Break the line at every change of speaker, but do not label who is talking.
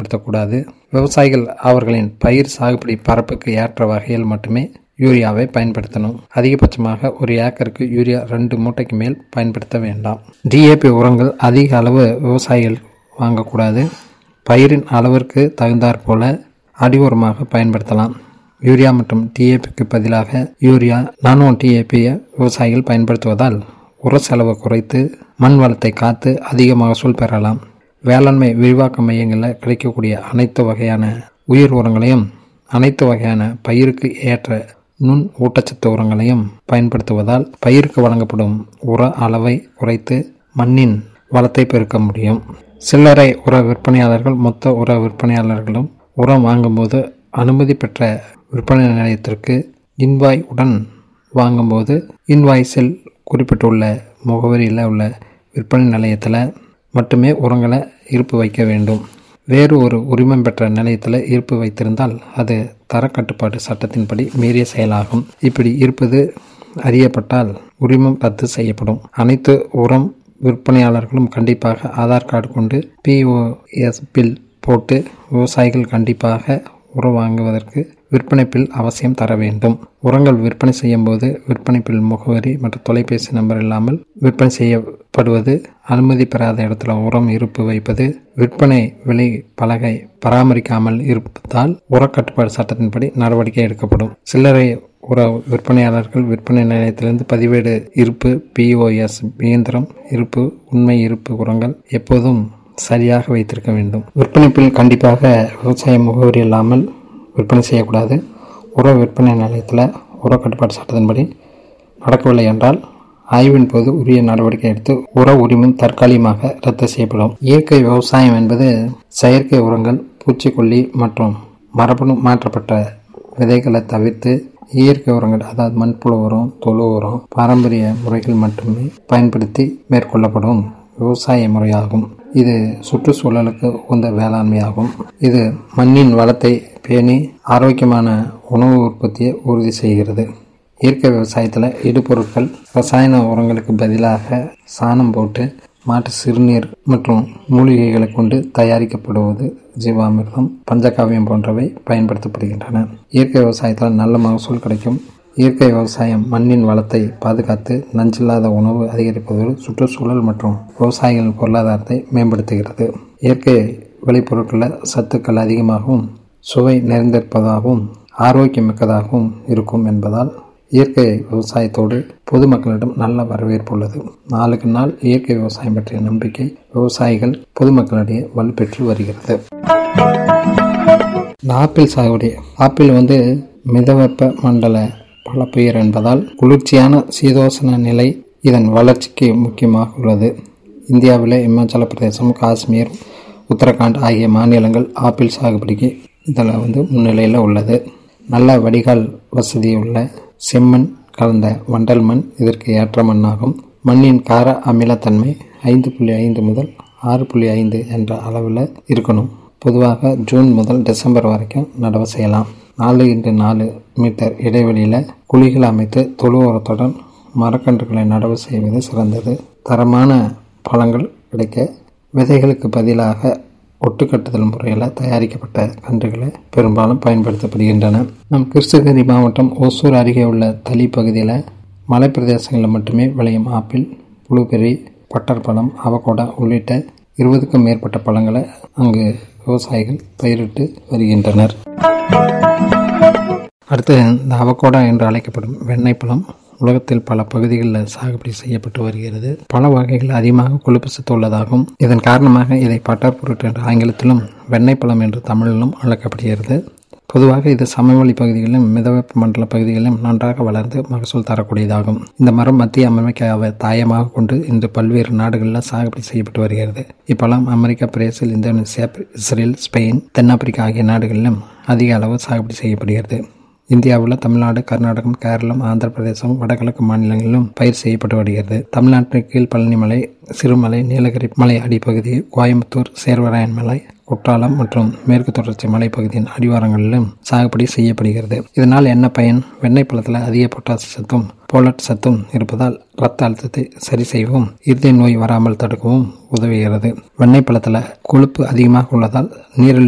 பயன்படுத்தக்கூடாது விவசாயிகள் அவர்களின் பயிர் சாகுபடி பரப்புக்கு ஏற்ற வகையில் மட்டுமே யூரியாவை பயன்படுத்தணும் அதிகபட்சமாக ஒரு ஏக்கருக்கு யூரியா ரெண்டு மூட்டைக்கு மேல் பயன்படுத்த வேண்டாம் டிஏபி உரங்கள் அதிக அளவு விவசாயிகள் வாங்கக்கூடாது பயிரின் அளவிற்கு தகுந்தாற் போல அடி உரமாக பயன்படுத்தலாம் யூரியா மற்றும் டிஏபிக்கு பதிலாக யூரியா நானோ டிஏபியை விவசாயிகள் பயன்படுத்துவதால் உர செலவு குறைத்து மண் வளத்தை காத்து அதிக மகசூல் பெறலாம் வேளாண்மை விரிவாக்க மையங்களில் கிடைக்கக்கூடிய அனைத்து வகையான உயிர் உரங்களையும் அனைத்து வகையான பயிருக்கு ஏற்ற நுண் ஊட்டச்சத்து உரங்களையும் பயன்படுத்துவதால் பயிருக்கு வழங்கப்படும் உர அளவை குறைத்து மண்ணின் வளத்தை பெருக்க முடியும் சில்லறை உர விற்பனையாளர்கள் மொத்த உர விற்பனையாளர்களும் உரம் வாங்கும்போது அனுமதி பெற்ற விற்பனை நிலையத்திற்கு இன்வாய் உடன் வாங்கும்போது இன்வாய்ஸில் குறிப்பிட்டுள்ள முகவரியில் உள்ள விற்பனை நிலையத்தில் மட்டுமே உரங்களை இருப்பு வைக்க வேண்டும் வேறு ஒரு உரிமம் பெற்ற நிலையத்தில் இருப்பு வைத்திருந்தால் அது தரக்கட்டுப்பாடு சட்டத்தின்படி மீறிய செயலாகும் இப்படி இருப்பது அறியப்பட்டால் உரிமம் ரத்து செய்யப்படும் அனைத்து உரம் விற்பனையாளர்களும் கண்டிப்பாக ஆதார் கார்டு கொண்டு பிஓஎஸ் பில் போட்டு விவசாயிகள் கண்டிப்பாக உரம் வாங்குவதற்கு விற்பனை பில் அவசியம் தர வேண்டும் உரங்கள் விற்பனை செய்யும் போது விற்பனை பில் முகவரி மற்றும் தொலைபேசி நம்பர் இல்லாமல் விற்பனை செய்யப்படுவது அனுமதி பெறாத இடத்துல உரம் இருப்பு வைப்பது விற்பனை விலை பலகை பராமரிக்காமல் இருப்பதால் உரக்கட்டுப்பாடு சட்டத்தின்படி நடவடிக்கை எடுக்கப்படும் சில்லறை உர விற்பனையாளர்கள் விற்பனை நிலையத்திலிருந்து பதிவேடு இருப்பு பிஓஎஸ் இயந்திரம் இருப்பு உண்மை இருப்பு உரங்கள் எப்போதும் சரியாக வைத்திருக்க வேண்டும் விற்பனை பில் கண்டிப்பாக விவசாய முகவரி இல்லாமல் விற்பனை செய்யக்கூடாது உர விற்பனை நிலையத்தில் உர கட்டுப்பாடு சட்டத்தின்படி நடக்கவில்லை என்றால் ஆய்வின் போது உரிய நடவடிக்கை எடுத்து உர உரிமம் தற்காலிகமாக ரத்து செய்யப்படும் இயற்கை விவசாயம் என்பது செயற்கை உரங்கள் பூச்சிக்கொல்லி மற்றும் மரபணு மாற்றப்பட்ட விதைகளை தவிர்த்து இயற்கை உரங்கள் அதாவது மண்புழு உரம் தொழு உரம் பாரம்பரிய முறைகள் மட்டுமே பயன்படுத்தி மேற்கொள்ளப்படும் விவசாய முறையாகும் இது சுற்றுச்சூழலுக்கு உகந்த வேளாண்மையாகும் இது மண்ணின் வளத்தை பேணி ஆரோக்கியமான உணவு உற்பத்தியை உறுதி செய்கிறது இயற்கை விவசாயத்தில் இடுபொருட்கள் ரசாயன உரங்களுக்கு பதிலாக சாணம் போட்டு மாட்டு சிறுநீர் மற்றும் மூலிகைகளை கொண்டு தயாரிக்கப்படுவது ஜீவாமிர்தம் பஞ்சகாவியம் போன்றவை பயன்படுத்தப்படுகின்றன இயற்கை விவசாயத்தில் நல்ல மகசூல் கிடைக்கும் இயற்கை விவசாயம் மண்ணின் வளத்தை பாதுகாத்து நஞ்சில்லாத உணவு அதிகரிப்பதோடு சுற்றுச்சூழல் மற்றும் விவசாயிகளின் பொருளாதாரத்தை மேம்படுத்துகிறது இயற்கை விளைபொருட்களில் சத்துக்கள் அதிகமாகவும் சுவை நிறைந்திருப்பதாகவும் ஆரோக்கியமிக்கதாகவும் இருக்கும் என்பதால் இயற்கை விவசாயத்தோடு பொதுமக்களிடம் நல்ல வரவேற்பு உள்ளது நாளுக்கு நாள் இயற்கை விவசாயம் பற்றிய நம்பிக்கை விவசாயிகள் பொதுமக்களிடையே வலுப்பெற்று வருகிறது இந்த ஆப்பிள் சாகுபடி ஆப்பிள் வந்து மிதவெப்ப மண்டல பழப்பயிர் என்பதால் குளிர்ச்சியான சீதோசன நிலை இதன் வளர்ச்சிக்கு முக்கியமாக உள்ளது இந்தியாவில் இமாச்சல பிரதேசம் காஷ்மீர் உத்தரகாண்ட் ஆகிய மாநிலங்கள் ஆப்பிள் சாகுபடிக்கு இதில் வந்து முன்னிலையில் உள்ளது நல்ல வடிகால் வசதி உள்ள செம்மண் கலந்த வண்டல் மண் இதற்கு ஏற்ற மண்ணாகும் மண்ணின் கார அமிலத்தன்மை ஐந்து புள்ளி ஐந்து முதல் ஆறு புள்ளி ஐந்து என்ற அளவில் இருக்கணும் பொதுவாக ஜூன் முதல் டிசம்பர் வரைக்கும் நடவு செய்யலாம் நாலு இன்ட்டு நாலு மீட்டர் இடைவெளியில் குழிகள் அமைத்து தொழு உரத்துடன் மரக்கன்றுகளை நடவு செய்வது சிறந்தது தரமான பழங்கள் கிடைக்க விதைகளுக்கு பதிலாக ஒட்டுக்கட்டுதல் முறையில் தயாரிக்கப்பட்ட கன்றுகளை பெரும்பாலும் பயன்படுத்தப்படுகின்றன நம் கிருஷ்ணகிரி மாவட்டம் ஒசூர் அருகே உள்ள தளி பகுதியில் மலைப்பிரதேசங்களில் மட்டுமே விளையும் ஆப்பிள் புளுபெரி பட்டர் பழம் அவகோடா உள்ளிட்ட இருபதுக்கும் மேற்பட்ட பழங்களை அங்கு விவசாயிகள் பயிரிட்டு வருகின்றனர் அடுத்து இந்த அவகோடா என்று அழைக்கப்படும் வெண்ணெய் பழம் உலகத்தில் பல பகுதிகளில் சாகுபடி செய்யப்பட்டு வருகிறது பல வகைகள் அதிகமாக கொழுப்பு சத்து உள்ளதாகும் இதன் காரணமாக இதை பட்டர் பொருட் என்ற ஆங்கிலத்திலும் வெண்ணெய் பழம் என்று தமிழிலும் அழைக்கப்படுகிறது பொதுவாக இது சமவெளி பகுதிகளிலும் மிதவெப்ப மண்டல பகுதிகளிலும் நன்றாக வளர்ந்து மகசூல் தரக்கூடியதாகும் இந்த மரம் மத்திய அமெரிக்காவை தாயமாக கொண்டு இன்று பல்வேறு நாடுகளில் சாகுபடி செய்யப்பட்டு வருகிறது இப்பழம் America Brazil Indonesia Israel Spain தென்னாப்பிரிக்கா ஆகிய நாடுகளிலும் அதிக அளவு சாகுபடி செய்யப்படுகிறது இந்தியாவில் தமிழ்நாடு கர்நாடகம் கேரளம் ஆந்திர பிரதேசம் வடகிழக்கு மாநிலங்களிலும் பயிர் செய்யப்பட்டு வருகிறது தமிழ்நாட்டின் கீழ் பழனிமலை சிறுமலை நீலகிரி மலை அடிப்பகுதி கோயம்புத்தூர் சேர்வராயன் மலை குற்றாலம் மற்றும் மேற்கு தொடர்ச்சி மலைப்பகுதியின் அடிவாரங்களிலும் சாகுபடி செய்யப்படுகிறது இதனால் என்ன பயன் வெண்ணெய் பழத்தில் அதிக பொட்டாசி சத்தும் போலட் சத்தும் இருப்பதால் இரத்த அழுத்தத்தை சரி செய்யவும் இருதய நோய் வராமல் தடுக்கவும் உதவுகிறது வெண்ணெய் பழத்தில் கொழுப்பு அதிகமாக உள்ளதால் நீரிழிவு